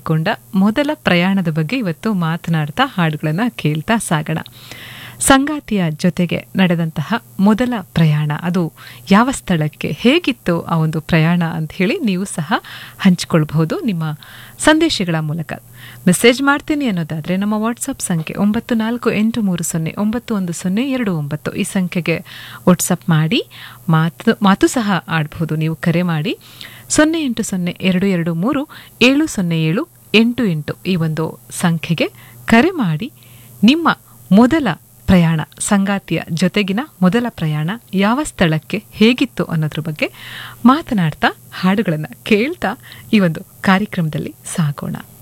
ತೆಗೆದುಕೊಂಡ ಮೊದಲ ಪ್ರಯಾಣದ ಬಗ್ಗೆ ಇವತ್ತು ಮಾತನಾಡ್ತಾ ಹಾಡುಗಳನ್ನು ಕೇಳ್ತಾ ಸಾಗೋಣ ಸಂಗಾತಿಯ ಜೊತೆಗೆ ನಡೆದಂತಹ ಮೊದಲ ಪ್ರಯಾಣ ಅದು ಯಾವ ಸ್ಥಳಕ್ಕೆ ಹೇಗಿತ್ತು ಆ ಒಂದು ಪ್ರಯಾಣ ಅಂತ ಹೇಳಿ ನೀವು ಸಹ ಹಂಚಿಕೊಳ್ಬಹುದು ನಿಮ್ಮ ಸಂದೇಶಗಳ ಮೂಲಕ ಮೆಸೇಜ್ ಮಾಡ್ತೀನಿ ಅನ್ನೋದಾದರೆ ನಮ್ಮ ವಾಟ್ಸಪ್ ಸಂಖ್ಯೆ ಒಂಬತ್ತು ನಾಲ್ಕು ಎಂಟು ಮೂರು ಸೊನ್ನೆ ಒಂಬತ್ತು ಒಂದು ಸೊನ್ನೆ ಎರಡು ಒಂಬತ್ತು ಈ ಸಂಖ್ಯೆಗೆ ವಾಟ್ಸಪ್ ಮಾಡಿ ಮಾತು ಮಾತು ಸಹ ಆಡಬಹುದು ನೀವು ಕರೆ ಮಾಡಿ ಸೊನ್ನೆ ಎಂಟು ಸೊನ್ನೆ ಎರಡು ಎರಡು ಮೂರು ಏಳು ಸೊನ್ನೆ ಏಳು ಎಂಟು ಎಂಟು ಈ ಒಂದು ಸಂಖ್ಯೆಗೆ ಕರೆ ಮಾಡಿ ನಿಮ್ಮ ಮೊದಲ ಪ್ರಯಾಣ ಸಂಗಾತಿಯ ಜೊತೆಗಿನ ಮೊದಲ ಪ್ರಯಾಣ ಯಾವ ಸ್ಥಳಕ್ಕೆ ಹೇಗಿತ್ತು ಅನ್ನೋದ್ರ ಬಗ್ಗೆ ಮಾತನಾಡ್ತಾ ಹಾಡುಗಳನ್ನು ಕೇಳ್ತಾ ಈ ಒಂದು ಕಾರ್ಯಕ್ರಮದಲ್ಲಿ ಸಾಗೋಣ